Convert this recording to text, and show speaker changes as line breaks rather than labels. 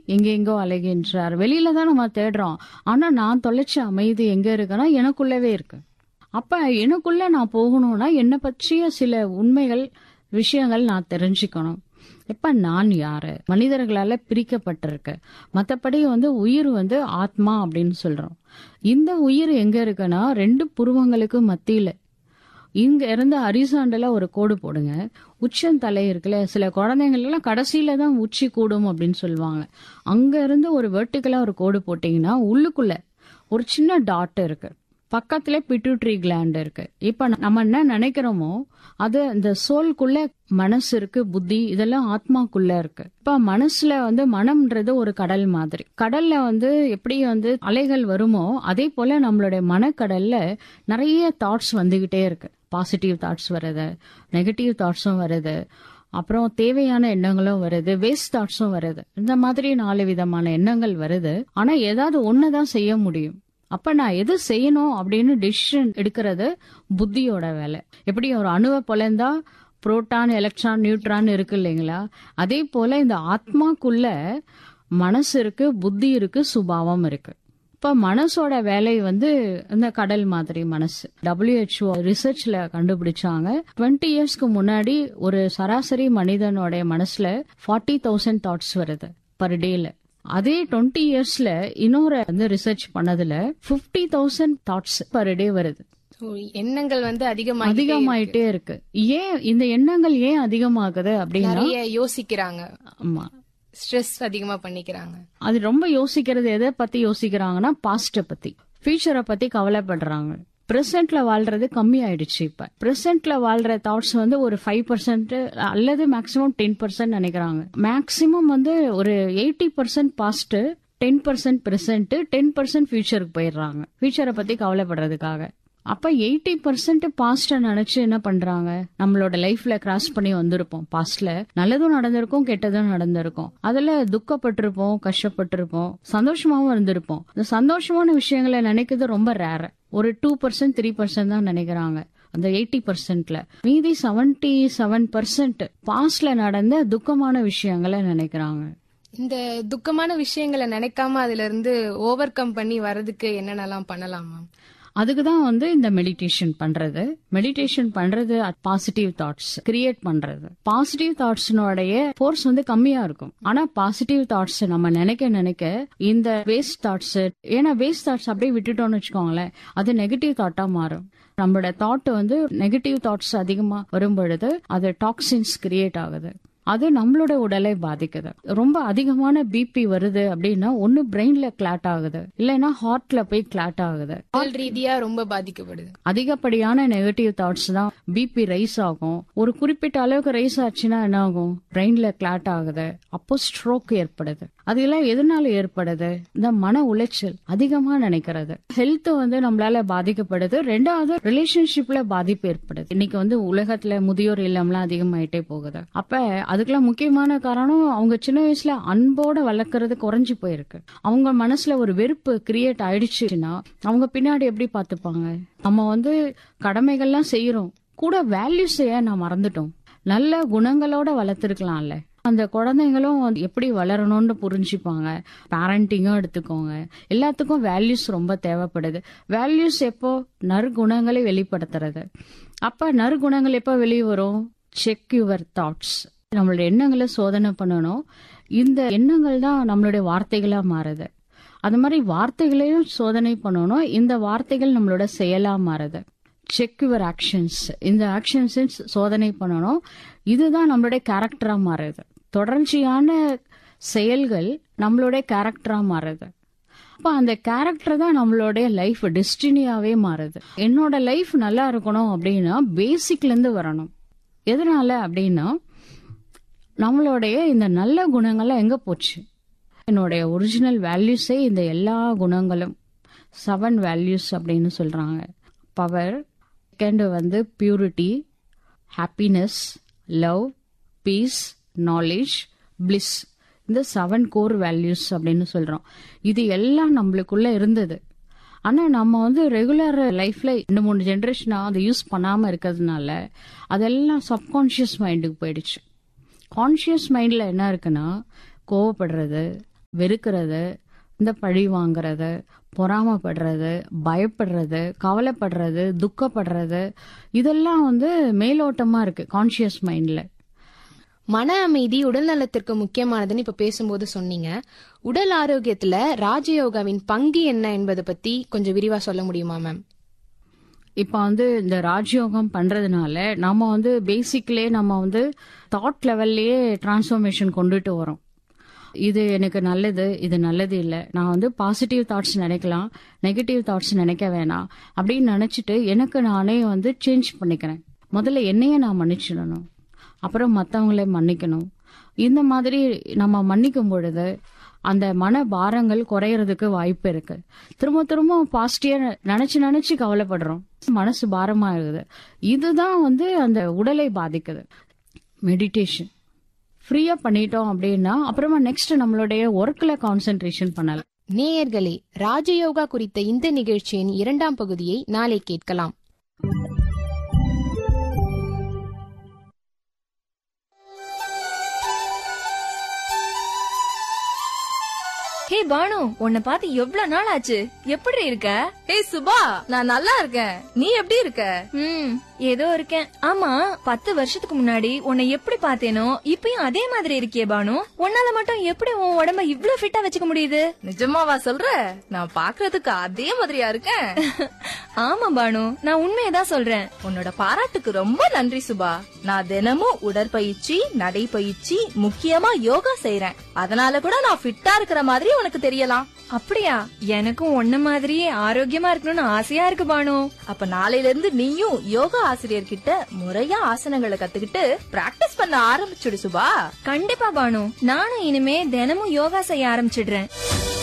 எங்கெங்கோ அலைகின்றார் வெளியில தான் நம்ம தேடுறோம் ஆனா நான் தொலைச்ச அமைதி எங்க இருக்குன்னா எனக்குள்ளவே இருக்கு அப்ப எனக்குள்ள நான் போகணும்னா என்னை பற்றிய சில உண்மைகள் விஷயங்கள் நான் தெரிஞ்சுக்கணும் இப்ப நான் யாரு மனிதர்களால பிரிக்கப்பட்டிருக்கு மத்தபடி வந்து உயிர் வந்து ஆத்மா அப்படின்னு சொல்றோம் இந்த உயிர் எங்க இருக்குன்னா ரெண்டு புருவங்களுக்கு மத்தியில இங்க இருந்து அரிசாண்டல ஒரு கோடு போடுங்க உச்சந்தலை இருக்குல்ல சில குழந்தைங்களுக்குலாம் கடைசியில தான் உச்சி கூடும் அப்படின்னு சொல்லுவாங்க அங்க இருந்து ஒரு வெர்டிக்கலா ஒரு கோடு போட்டீங்கன்னா உள்ளுக்குள்ள ஒரு சின்ன டாட் இருக்கு பக்கத்துல பிட்யூட்ரி கிளாண்ட் இருக்கு இப்ப நம்ம என்ன நினைக்கிறோமோ அது இந்த சோல்குள்ள மனசு இருக்கு புத்தி இதெல்லாம் ஆத்மாக்குள்ள இருக்கு இப்ப மனசுல வந்து மனம்ன்றது ஒரு கடல் மாதிரி கடல்ல வந்து எப்படி வந்து அலைகள் வருமோ அதே போல நம்மளுடைய மனக்கடல்ல நிறைய தாட்ஸ் வந்துகிட்டே இருக்கு பாசிட்டிவ் தாட்ஸ் வருது நெகட்டிவ் தாட்ஸும் வருது அப்புறம் தேவையான எண்ணங்களும் வருது வேஸ்ட் தாட்ஸும் வருது இந்த மாதிரி நாலு விதமான எண்ணங்கள் வருது ஆனா ஏதாவது ஒண்ணுதான் செய்ய முடியும் அப்ப நான் எது செய்யணும் அப்படின்னு டிசிஷன் எடுக்கிறது புத்தியோட வேலை எப்படி ஒரு அணுவை பொலந்தா புரோட்டான் எலக்ட்ரான் நியூட்ரான் இருக்கு இல்லைங்களா அதே போல இந்த ஆத்மாக்குள்ள மனசு இருக்கு புத்தி இருக்கு சுபாவம் இருக்கு இப்ப மனசோட வேலை வந்து இந்த கடல் மாதிரி மனசு டபிள்யூஹெச்ஓ ரிசர்ச்ல கண்டுபிடிச்சாங்க டுவெண்ட்டி இயர்ஸ்க்கு முன்னாடி ஒரு சராசரி மனிதனோட மனசுல ஃபார்ட்டி தௌசண்ட் தாட்ஸ் வருது பர் டேல அதே டுவெண்ட்டி இயர்ஸ்ல இன்னொரு வந்து ரிசர்ச் பண்ணதுல fifty thousand thoughts per day வருது
So, எண்ணங்கள் வந்து அதிகமாக
அதிகமாயிட்டே இருக்கு ஏன் இந்த எண்ணங்கள் ஏன் அதிகமாகுது அப்படின்னா
நிறைய யோசிக்கிறாங்க
ஆமா
ஸ்ட்ரெஸ் அதிகமா பண்ணிக்கிறாங்க
அது ரொம்ப யோசிக்கிறது எதை பத்தி யோசிக்கிறாங்கன்னா பாஸ்ட பத்தி ஃபியூச்சரை பத்தி கவலைப்படுறாங்க பிரசன்ட்ல வாழ்றது கம்மி ஆயிடுச்சு இப்ப பிரசன்ட்ல வாழ்ற தாட்ஸ் வந்து ஒரு ஃபைவ் பர்சன்ட் அல்லது மேக்சிமம் டென் பர்சன்ட் நினைக்கிறாங்க மேக்சிமம் வந்து ஒரு eighty percent past ten percent present ten percent ஃபியூச்சருக்கு போயிடுறாங்க ஃபியூச்சரை பத்தி கவலைப்படுறதுக்காக அப்ப எயிட்டி பர்சன்ட் பாஸ்ட நினைச்சு என்ன பண்றாங்க நம்மளோட லைஃப்ல கிராஸ் பண்ணி வந்திருப்போம் பாஸ்ட்ல நல்லதும் நடந்திருக்கும் கெட்டதும் நடந்திருக்கும் அதுல துக்கப்பட்டிருப்போம் கஷ்டப்பட்டிருப்போம் சந்தோஷமாவும் இருந்திருப்போம் இந்த சந்தோஷமான விஷயங்களை நினைக்கிறது ரொம்ப ரேர் ஒரு டூ பர்சன்ட் த்ரீ பர்சன்ட் தான் நினைக்கிறாங்க அந்த எயிட்டி பர்சன்ட்ல மீதி செவன்டி செவன் பர்சன்ட் பாஸ்ட்ல நடந்த துக்கமான விஷயங்களை நினைக்கிறாங்க
இந்த துக்கமான விஷயங்களை நினைக்காம அதுல இருந்து ஓவர் கம் பண்ணி வர்றதுக்கு என்னென்னலாம் பண்ணலாம் மேம்
அதுக்கு தான் வந்து இந்த மெடிடேஷன் பண்றது மெடிடேஷன் பண்றது பாசிட்டிவ் தாட்ஸ் கிரியேட் பண்றது பாசிட்டிவ் தாட்ஸ்னுடைய ஃபோர்ஸ் வந்து கம்மியா இருக்கும் ஆனா பாசிட்டிவ் தாட்ஸ் நம்ம நினைக்க நினைக்க இந்த வேஸ்ட் தாட்ஸ் ஏன்னா வேஸ்ட் தாட்ஸ் அப்படியே விட்டுட்டோம்னு வச்சுக்கோங்களேன் அது நெகட்டிவ் தாட்டா மாறும் நம்மளோட தாட் வந்து நெகட்டிவ் தாட்ஸ் அதிகமா வரும் பொழுது அது டாக்ஸின்ஸ் கிரியேட் ஆகுது அது நம்மளோட உடலை பாதிக்குது ரொம்ப அதிகமான பிபி வருது அப்படின்னா ஒன்னு பிரெயின்ல கிளாட் ஆகுது இல்லைன்னா ஹார்ட்ல போய் கிளாட் ஆகுது
உடல் ரீதியா ரொம்ப பாதிக்கப்படுது
அதிகப்படியான நெகட்டிவ் தாட்ஸ் தான் பிபி ரைஸ் ஆகும் ஒரு குறிப்பிட்ட அளவுக்கு ரைஸ் ஆச்சுன்னா என்ன ஆகும் பிரெயின்ல கிளாட் ஆகுது அப்போ ஸ்ட்ரோக் ஏற்படுது அதெல்லாம் எதனால ஏற்படுது இந்த மன உளைச்சல் அதிகமா நினைக்கிறது ஹெல்த் வந்து நம்மளால பாதிக்கப்படுது ரெண்டாவது ரிலேஷன்ஷிப்ல பாதிப்பு ஏற்படுது இன்னைக்கு வந்து உலகத்துல முதியோர் இல்லம்லாம் அதிகமாயிட்டே போகுது அப்ப அதுக்கெல்லாம் முக்கியமான காரணம் அவங்க சின்ன வயசுல அன்போட வளர்க்கறது குறைஞ்சு போயிருக்கு அவங்க மனசுல ஒரு வெறுப்பு கிரியேட் ஆயிடுச்சுன்னா அவங்க பின்னாடி எப்படி பாத்துப்பாங்க நம்ம வந்து கடமைகள்லாம் செய்யறோம் கூட வேல்யூஸ் ஏன் நான் மறந்துட்டோம் நல்ல குணங்களோட வளர்த்துருக்கலாம்ல அந்த குழந்தைங்களும் வந்து எப்படி வளரணும்னு புரிஞ்சுப்பாங்க பேரண்டிங்கும் எடுத்துக்கோங்க எல்லாத்துக்கும் வேல்யூஸ் ரொம்ப தேவைப்படுது வேல்யூஸ் எப்போ நற்குணங்களை வெளிப்படுத்துறது அப்ப நற்குணங்கள் எப்போ வெளியே வரும் செக் யுவர் தாட்ஸ் நம்மளோட எண்ணங்களை சோதனை பண்ணணும் இந்த எண்ணங்கள் தான் நம்மளுடைய வார்த்தைகளா மாறுது அது மாதிரி வார்த்தைகளையும் சோதனை பண்ணணும் இந்த வார்த்தைகள் நம்மளோட செயலா மாறுது செக் யுவர் ஆக்ஷன்ஸ் இந்த ஆக்ஷன்ஸ் சோதனை பண்ணணும் இதுதான் நம்மளுடைய கேரக்டரா மாறுது தொடர்ச்சியான செயல்கள் நம்மளுடைய கேரக்டரா மாறுது அப்ப அந்த கேரக்டர் தான் நம்மளுடைய லைஃப் டெஸ்டினியாவே மாறுது என்னோட லைஃப் நல்லா இருக்கணும் அப்படின்னா பேசிக்ல இருந்து வரணும் எதனால அப்படின்னா நம்மளுடைய இந்த நல்ல குணங்கள்லாம் எங்க போச்சு என்னுடைய ஒரிஜினல் வேல்யூஸே இந்த எல்லா குணங்களும் செவன் வேல்யூஸ் அப்படின்னு சொல்றாங்க பவர் செகண்ட் வந்து purity happiness love peace knowledge bliss இந்த செவன் கோர் வேல்யூஸ் அப்படின்னு சொல்றோம் இது எல்லாம் நம்மளுக்குள்ள இருந்தது ஆனா நம்ம வந்து ரெகுலர் லைஃப்ல ரெண்டு மூணு ஜென்ரேஷனா அதை யூஸ் பண்ணாம இருக்கிறதுனால அதெல்லாம் சப்கான்ஷியஸ் மைண்டுக்கு போயிடுச்சு கான்ஷியஸ் மைண்ட்ல என்ன இருக்குன்னா கோவப்படுறது வெறுக்கிறது இந்த பழி வாங்குறது பொறாமப்படுறது பயப்படுறது கவலைப்படுறது துக்கப்படுறது இதெல்லாம் வந்து மேலோட்டமா இருக்கு கான்சியஸ் மைண்ட்ல
மன அமைதி உடல் நலத்திற்கு முக்கியமானதுன்னு இப்ப பேசும்போது சொன்னீங்க உடல் ஆரோக்கியத்துல ராஜயோகாவின் பங்கு என்ன என்பதை பத்தி கொஞ்சம் விரிவா சொல்ல முடியுமா மேம்
இப்ப வந்து இந்த ராஜயோகம் பண்றதுனால நம்ம வந்து பேசிக்லயே நம்ம வந்து தாட் லெவல்லயே டிரான்ஸ்ஃபர்மேஷன் கொண்டுட்டு வரோம் இது எனக்கு நல்லது இது நல்லது இல்லை நான் வந்து பாசிட்டிவ் தாட்ஸ் நினைக்கலாம் நெகட்டிவ் தாட்ஸ் நினைக்க வேணாம் அப்படின்னு நினைச்சிட்டு எனக்கு நானே வந்து சேஞ்ச் பண்ணிக்கிறேன் முதல்ல என்னையே நான் மன்னிச்சிடணும் அப்புறம் மற்றவங்கள மன்னிக்கணும் இந்த மாதிரி நம்ம மன்னிக்கும் பொழுது அந்த மன பாரங்கள் குறையறதுக்கு வாய்ப்பு இருக்கு திரும்ப திரும்ப பாசிட்டிவா நினைச்சு நினைச்சு கவலைப்படுறோம் மனசு பாரமாகுது இதுதான் வந்து அந்த உடலை பாதிக்குது மெடிடேஷன் ஃப்ரீயா பண்ணிட்டோம் அப்படின்னா அப்புறமா நெக்ஸ்ட் நம்மளுடைய ஒர்க்ல கான்சென்ட்ரேஷன் பண்ணலாம்
நேயர்களே ராஜயோகா குறித்த இந்த நிகழ்ச்சியின் இரண்டாம் பகுதியை நாளை கேட்கலாம்
ஹே பானு உன்னை பார்த்து எவ்வளவு நாள் ஆச்சு எப்படி இருக்க
ஏய் சுபா நான் நல்லா இருக்கேன் நீ எப்படி இருக்க
ம் ஏதோ இருக்கேன் ஆமா பத்து வருஷத்துக்கு முன்னாடி உன்னை எப்படி பார்த்தேனோ இப்பயும் அதே மாதிரி இருக்கியே பானு உன்னால மட்டும் எப்படி உன் உடம்ப இவ்ளோ ஃபிட்டா வச்சுக்க முடியுது
நிஜமாவா சொல்ற நான் பாக்குறதுக்கு அதே மாதிரியா இருக்கேன்
ஆமா பானு நான் உண்மையதான் சொல்றேன்
உன்னோட பாராட்டுக்கு ரொம்ப நன்றி சுபா நான் தினமும் உடற்பயிற்சி நடைப்பயிற்சி முக்கியமா யோகா செய்றேன் அதனால கூட நான் ஃபிட்டா இருக்கிற மாதிரி உனக்கு தெரியலாம்
அப்படியா எனக்கும் உன்ன மாதிரியே ஆரோக்கியமா இருக்கணும்னு ஆசையா இருக்கு பானு
அப்ப நாளையில இருந்து நீயும் யோகா ஆசிரியர் கிட்ட முறையா ஆசனங்களை கத்துக்கிட்டு பிராக்டிஸ் பண்ண ஆரம்பிச்சுடு சுபா
கண்டிப்பா பானு நானும் இனிமே தினமும் யோகா செய்ய ஆரம்பிச்சிடுறேன்